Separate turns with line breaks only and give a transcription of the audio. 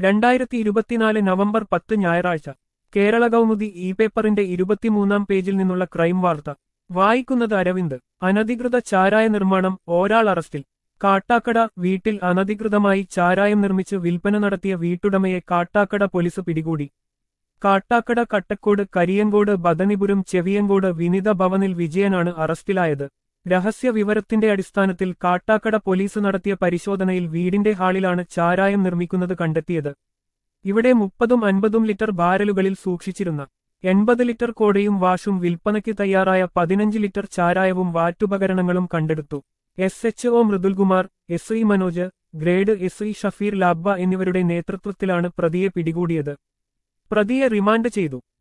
രണ്ടായിരത്തി ഇരുപത്തിനാല് നവംബർ പത്ത് ഞായറാഴ്ച കേരള കൗമുദി ഇ പേപ്പറിന്റെ ഇരുപത്തിമൂന്നാം പേജിൽ നിന്നുള്ള ക്രൈം വാർത്ത വായിക്കുന്നത് അരവിന്ദ് അനധികൃത ചാരായ നിർമ്മാണം ഒരാൾ അറസ്റ്റിൽ കാട്ടാക്കട വീട്ടിൽ അനധികൃതമായി ചാരായം നിർമ്മിച്ച് വിൽപ്പന നടത്തിയ വീട്ടുടമയെ കാട്ടാക്കട പോലീസ് പിടികൂടി കാട്ടാക്കട കട്ടക്കോട് കരിയങ്കോട് ബദനിപുരം ചെവിയങ്കോട് വിനിത ഭവനിൽ വിജയനാണ് അറസ്റ്റിലായത് രഹസ്യ വിവരത്തിന്റെ അടിസ്ഥാനത്തിൽ കാട്ടാക്കട പോലീസ് നടത്തിയ പരിശോധനയിൽ വീടിന്റെ ഹാളിലാണ് ചാരായം നിർമ്മിക്കുന്നത് കണ്ടെത്തിയത് ഇവിടെ മുപ്പതും അൻപതും ലിറ്റർ ബാരലുകളിൽ സൂക്ഷിച്ചിരുന്ന എൺപത് ലിറ്റർ കോടയും വാഷും വിൽപ്പനയ്ക്ക് തയ്യാറായ പതിനഞ്ച് ലിറ്റർ ചാരായവും വാറ്റുപകരണങ്ങളും കണ്ടെടുത്തു S H O Mridulkumar S I Manoj grade S I Shafeer Labba എന്നിവരുടെ നേതൃത്വത്തിലാണ് പ്രതിയെ പിടികൂടിയത് പ്രതിയെ റിമാൻഡ് ചെയ്തു